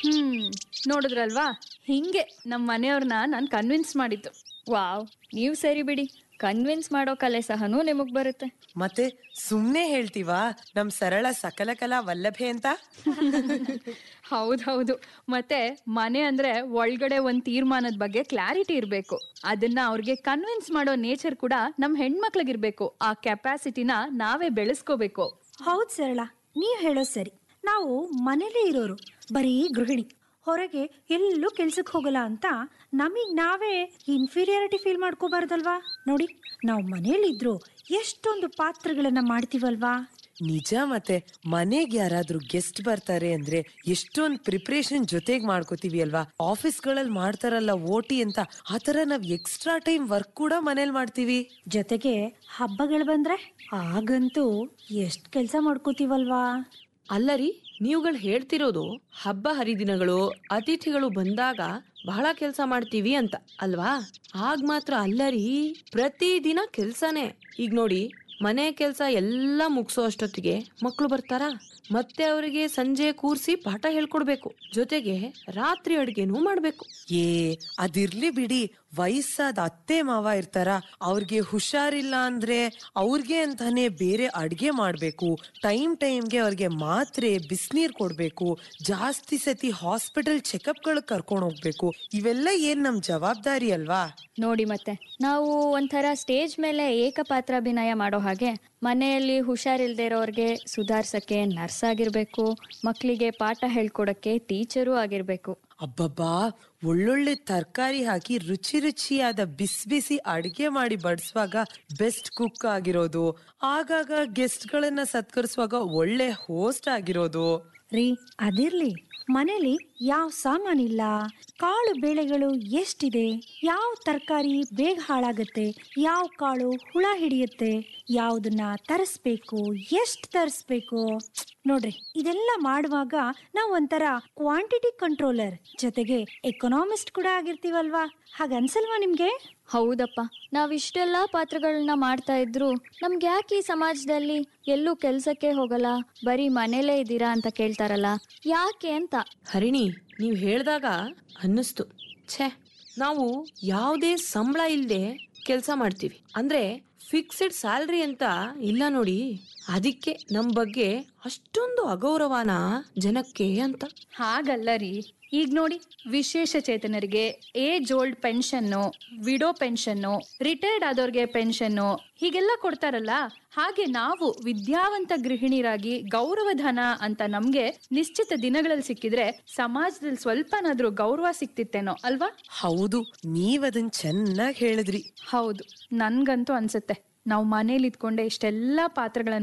ಹ್ಮ್ ನೋಡಿದ್ರಲ್ವಾ ಹಿಂಗೆ ನಮ್ಮ ಮನೆಯವ್ರನ್ನ ನಾನು ಕನ್ವಿನ್ಸ್ ಮಾಡಿದ್ದು ವಾವ್ ನೀವು ಸರಿ ಬಿಡಿ ಕನ್ವಿನ್ಸ್ ಮಾಡೋ ಕಲೆ ಸಹನೂ ನಿಮಗ್ ಬರುತ್ತೆ ಮತ್ತೆ ಸುಮ್ನೆ ಹೇಳ್ತೀವಾ ನಮ್ ಸರಳ ಸಕಲ ಕಲಾ ವಲ್ಲಭೆ ಅಂತ ಹೌದೌದು ಮತ್ತೆ ಮನೆ ಅಂದ್ರೆ ಒಳಗಡೆ ಒಂದ್ ತೀರ್ಮಾನದ ಬಗ್ಗೆ ಕ್ಲಾರಿಟಿ ಇರ್ಬೇಕು ಅದನ್ನ ಅವ್ರಿಗೆ ಕನ್ವಿನ್ಸ್ ಮಾಡೋ ನೇಚರ್ ಕೂಡ ನಮ್ ಹೆಣ್ಮಕ್ಳಿಗಿರ್ಬೇಕು ಆ ಕೆಪಾಸಿಟಿನ ನಾವೇ ಬೆಳೆಸ್ಕೋಬೇಕು ಹೌದ್ ಸರಳ ನೀವ್ ಹೇಳೋ ಸರಿ ನಾವು ಮನೇಲೇ ಇರೋರು ಬರೀ ಗೃಹಿಣಿ ಹೊರಗೆ ಎಲ್ಲೂ ಕೆಲ್ಸಕ್ಕೆ ಹೋಗಲ್ಲ ಅಂತ ನಮಗ್ ನಾವೇ ಇನ್ಫೀರಿಯಾರಿಟಿ ಫೀಲ್ ಮಾಡ್ಕೋಬಾರ್ದಲ್ವಾ ನೋಡಿ ನಾವು ಮನೇಲಿದ್ರು ಎಷ್ಟೊಂದು ಪಾತ್ರಗಳನ್ನ ಮಾಡ್ತೀವಲ್ವಾ ನಿಜ ಮತ್ತೆ ಮನೆಗ್ ಯಾರಾದ್ರೂ ಗೆಸ್ಟ್ ಬರ್ತಾರೆ ಅಂದ್ರೆ ಎಷ್ಟೊಂದ್ ಪ್ರಿಪ್ರೇಷನ್ ಜೊತೆಗ್ ಮಾಡ್ಕೋತೀವಿ ಅಲ್ವಾ ಆಫೀಸ್ಗಳಲ್ಲಿ ಮಾಡ್ತಾರಲ್ಲ ಓಟಿ ಅಂತ ಆತರ ನಾವ್ ಎಕ್ಸ್ಟ್ರಾ ಟೈಮ್ ವರ್ಕ್ ಕೂಡ ಮನೇಲಿ ಮಾಡ್ತೀವಿ ಜೊತೆಗೆ ಹಬ್ಬಗಳು ಬಂದ್ರೆ ಆಗಂತೂ ಎಷ್ಟ್ ಕೆಲ್ಸ ಮಾಡ್ಕೋತೀವಲ್ವಾ ಅಲ್ಲರಿ ನೀವುಗಳು ಹೇಳ್ತಿರೋದು ಹಬ್ಬ ಹರಿದಿನಗಳು ಅತಿಥಿಗಳು ಬಂದಾಗ ಬಹಳ ಕೆಲಸ ಮಾಡ್ತೀವಿ ಅಂತ ಅಲ್ವಾ ಆಗ ಮಾತ್ರ ಅಲ್ಲರಿ ಪ್ರತಿದಿನ ಕೆಲ್ಸನೇ ಈಗ ನೋಡಿ ಮನೆ ಕೆಲಸ ಎಲ್ಲ ಮುಗಿಸೋ ಅಷ್ಟೊತ್ತಿಗೆ ಮಕ್ಕಳು ಬರ್ತಾರಾ ಮತ್ತೆ ಅವರಿಗೆ ಸಂಜೆ ಕೂರ್ಸಿ ಪಾಠ ಹೇಳ್ಕೊಡ್ಬೇಕು ಜೊತೆಗೆ ರಾತ್ರಿ ಅಡ್ಗೆನೂ ಮಾಡ್ಬೇಕು ಏ ಅದಿರ್ಲಿ ಬಿಡಿ ವಯಸ್ಸಾದ ಅತ್ತೆ ಮಾವ ಇರ್ತಾರ ಅವ್ರಿಗೆ ಹುಷಾರಿಲ್ಲ ಅಂದ್ರೆ ಅವ್ರಿಗೆ ಅಂತಾನೆ ಬೇರೆ ಅಡ್ಗೆ ಮಾಡ್ಬೇಕು ಟೈಮ್ ಟೈಮ್ಗೆ ಅವ್ರಿಗೆ ಮಾತ್ರೆ ಬಿಸಿನೀರ್ ಕೊಡ್ಬೇಕು ಜಾಸ್ತಿ ಸತಿ ಹಾಸ್ಪಿಟಲ್ ಚೆಕಪ್ಗಳು ಕರ್ಕೊಂಡು ಹೋಗ್ಬೇಕು ಇವೆಲ್ಲ ಏನ್ ನಮ್ ಜವಾಬ್ದಾರಿ ಅಲ್ವಾ ನೋಡಿ ಮತ್ತೆ ನಾವು ಒಂಥರ ಸ್ಟೇಜ್ ಮೇಲೆ ಏಕಪಾತ್ರಾಭಿನಯ ಮಾಡೋ ಹಾಗೆ ಮನೆಯಲ್ಲಿ ಹುಷಾರಿಲ್ದೇ ಇರೋರ್ಗೆ ಸುಧಾರ್ಸಕ್ಕೆ ನರ್ಸ್ ಆಗಿರ್ಬೇಕು ಮಕ್ಕಳಿಗೆ ಪಾಠ ಹೇಳ್ಕೊಡಕ್ಕೆ ಟೀಚರೂ ಆಗಿರ್ಬೇಕು ಅಬ್ಬಬ್ಬಾ ಒಳ್ಳೊಳ್ಳೆ ತರಕಾರಿ ಹಾಕಿ ರುಚಿ ರುಚಿಯಾದ ಬಿಸಿ ಬಿಸಿ ಅಡ್ಗೆ ಮಾಡಿ ಬಡಿಸುವಾಗ ಬೆಸ್ಟ್ ಕುಕ್ ಆಗಿರೋದು ಆಗಾಗ ಗೆಸ್ಟ್ ಗಳನ್ನ ಸತ್ಕರಿಸುವಾಗ ಒಳ್ಳೆ ಹೋಸ್ಟ್ ಆಗಿರೋದು ರೀ ಅದಿರ್ಲಿ ಮನೇಲಿ ಯಾವ ಸಾಮಾನಿಲ್ಲ ಕಾಳು ಬೇಳೆಗಳು ಎಷ್ಟಿದೆ ಯಾವ ತರಕಾರಿ ಬೇಗ ಹಾಳಾಗತ್ತೆ ಯಾವ ಕಾಳು ಹುಳ ಹಿಡಿಯುತ್ತೆ ಯಾವ್ದನ್ನ ತರಿಸ್ಬೇಕು ಎಷ್ಟು ತರಿಸ್ಬೇಕು ನೋಡ್ರಿ ಇದೆಲ್ಲ ಮಾಡುವಾಗ ನಾವು ಒಂಥರ ಕ್ವಾಂಟಿಟಿ ಕಂಟ್ರೋಲರ್ ಜೊತೆಗೆ ಎಕನಾಮಿಸ್ಟ್ ಕೂಡ ಆಗಿರ್ತೀವಲ್ವಾ ಹಾಗನ್ಸಲ್ವಾ ನಿಮ್ಗೆ ಹೌದಪ್ಪ ನಾವಿಷ್ಟೆಲ್ಲ ಪಾತ್ರಗಳನ್ನ ಮಾಡ್ತಾ ಇದ್ರು ನಮ್ಗೆ ಯಾಕೆ ಈ ಸಮಾಜದಲ್ಲಿ ಎಲ್ಲೂ ಕೆಲ್ಸಕ್ಕೆ ಹೋಗಲ್ಲ ಬರೀ ಮನೇಲೇ ಇದ್ದೀರಾ ಅಂತ ಕೇಳ್ತಾರಲ್ಲ ಯಾಕೆ ಅಂತ ಹರಿಣಿ ನೀವು ಹೇಳ್ದಾಗ ಅನ್ನಿಸ್ತು ಛೇ ನಾವು ಯಾವುದೇ ಸಂಬಳ ಇಲ್ಲದೆ ಕೆಲಸ ಮಾಡ್ತೀವಿ ಅಂದ್ರೆ ಫಿಕ್ಸ್ಡ್ ಸ್ಯಾಲ್ರಿ ಅಂತ ಇಲ್ಲ ನೋಡಿ ಅದಕ್ಕೆ ನಮ್ ಬಗ್ಗೆ ಅಷ್ಟೊಂದು ಅಗೌರವನ ಜನಕ್ಕೆ ಅಂತ ಹಾಗಲ್ಲ ರೀ ಈಗ ನೋಡಿ ವಿಶೇಷ ಚೇತನರಿಗೆ age old pension widow pension retired ಆದವ್ರಿಗೆ ಪೆನ್ಷನ್ನು ಹೀಗೆಲ್ಲ ಕೊಡ್ತಾರಲ್ಲ ಹಾಗೆ ನಾವು ವಿದ್ಯಾವಂತ ಗೃಹಿಣಿಯರಾಗಿ ಗೌರವಧನ ಅಂತ ನಮ್ಗೆ ನಿಶ್ಚಿತ ದಿನಗಳಲ್ಲಿ ಸಿಕ್ಕಿದ್ರೆ ಸಮಾಜದಲ್ಲಿ ಸ್ವಲ್ಪನಾದ್ರೂ ಗೌರವ ಸಿಕ್ತಿತ್ತೇನೋ ಅಲ್ವಾ ಹೌದು ನೀವ್ ಅದನ್ ಚೆನ್ನಾಗಿ ಹೇಳಿದ್ರಿ ಹೌದು ನನ್ಗಂತೂ ಅನ್ಸುತ್ತೆ ನಾವು ಮನೇಲಿ ಇದ್ಕೊಂಡೆ ಇಷ್ಟೆಲ್ಲಾ ಪಾತ್ರಗಳನ್ನ